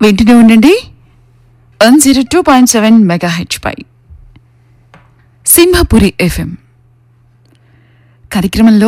వింటూనే ఉండండి one zero two point seven megahertz పై సింహపురి ఎఫ్ఎం కార్యక్రమంలో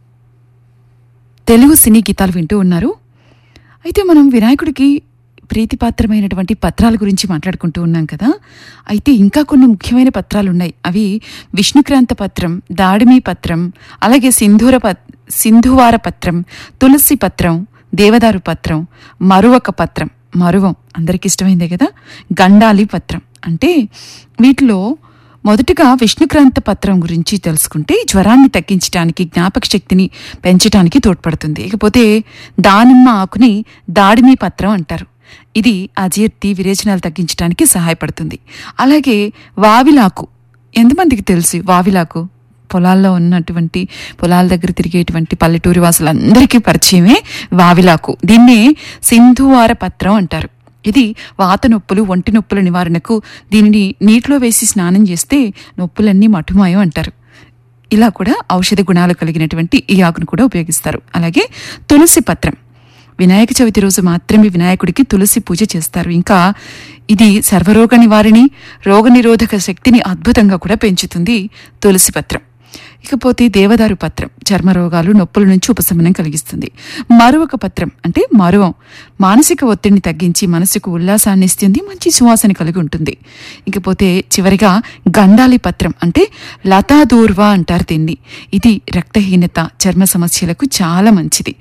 తెలుగు సినీ గీతాలు వింటూ ఉన్నారు అయితే మనం వినాయకుడికి ప్రీతిపాత్రమైనటువంటి పత్రాల గురించి మాట్లాడుకుంటూ ఉన్నాం కదా అయితే ఇంకా కొన్ని ముఖ్యమైన పత్రాలు ఉన్నాయి అవి విష్ణుక్రాంత పత్రం దాడిమి పత్రం అలాగే సింధూర పత్ సింధువార పత్రం తులసి పత్రం దేవదారు పత్రం మరువక పత్రం మరువం అందరికి ఇష్టమైందే కదా గండాలి పత్రం అంటే వీటిలో మొదటగా విష్ణుక్రాంత పత్రం గురించి తెలుసుకుంటే జ్వరాన్ని తగ్గించడానికి జ్ఞాపక శక్తిని పెంచడానికి తోడ్పడుతుంది ఇకపోతే దానిమ్మ ఆకుని దాడిమి పత్రం అంటారు ఇది అజీర్తి విరేచనాలు తగ్గించడానికి సహాయపడుతుంది అలాగే వావిలాకు ఎంతమందికి తెలుసు వావిలాకు పొలాల్లో ఉన్నటువంటి పొలాల దగ్గర తిరిగేటువంటి పల్లెటూరి వాసులందరికీ పరిచయమే వావిలాకు దీన్నే సింధువార పత్రం అంటారు ఇది వాత నొప్పులు ఒంటి నొప్పుల నివారణకు దీనిని నీటిలో వేసి స్నానం చేస్తే నొప్పులన్నీ మటుమాయం అంటారు ఇలా కూడా ఔషధ గుణాలు కలిగినటువంటి ఈ ఆకును కూడా ఉపయోగిస్తారు అలాగే తులసి పత్రం వినాయక చవితి రోజు మాత్రమే వినాయకుడికి తులసి పూజ చేస్తారు ఇంకా ఇది సర్వరోగ నివారణి రోగనిరోధక శక్తిని అద్భుతంగా కూడా పెంచుతుంది తులసి పత్రం ఇకపోతే దేవదారు పత్రం చర్మ రోగాలు నొప్పుల నుంచి ఉపశమనం కలిగిస్తుంది మరువక పత్రం అంటే మరువం మానసిక ఒత్తిడిని తగ్గించి మనసుకు ఉల్లాసాన్ని ఇస్తుంది మంచి సువాసన కలిగి ఉంటుంది ఇకపోతే చివరిగా గండాలి పత్రం అంటే లతాదూర్వా అంటారు దీన్ని ఇది రక్తహీనత చర్మ సమస్యలకు చాలా మంచిది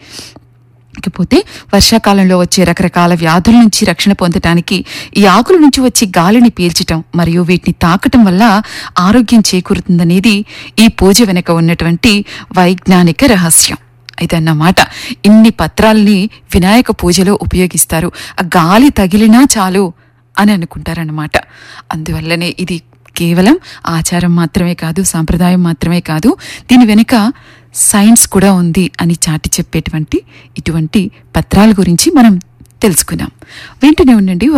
ఇకపోతే వర్షాకాలంలో వచ్చే రకరకాల వ్యాధుల నుంచి రక్షణ పొందటానికి ఈ ఆకుల నుంచి వచ్చే గాలిని పీల్చటం మరియు వీటిని తాకటం వల్ల ఆరోగ్యం చేకూరుతుందనేది ఈ పూజ వెనుక ఉన్నటువంటి వైజ్ఞానిక రహస్యం ఇదన్నమాట ఇన్ని పత్రాల్ని వినాయక పూజలో ఉపయోగిస్తారు ఆ గాలి తగిలినా చాలు అని అనుకుంటారన్నమాట అందువల్లనే ఇది కేవలం ఆచారం మాత్రమే కాదు సాంప్రదాయం మాత్రమే కాదు దీని వెనుక సైన్స్ కూడా ఉంది అని చాటి చెప్పేటువంటి ఇటువంటి పత్రాల గురించి మనం తెలుసుకున్నాం వెంటనే ఉండండి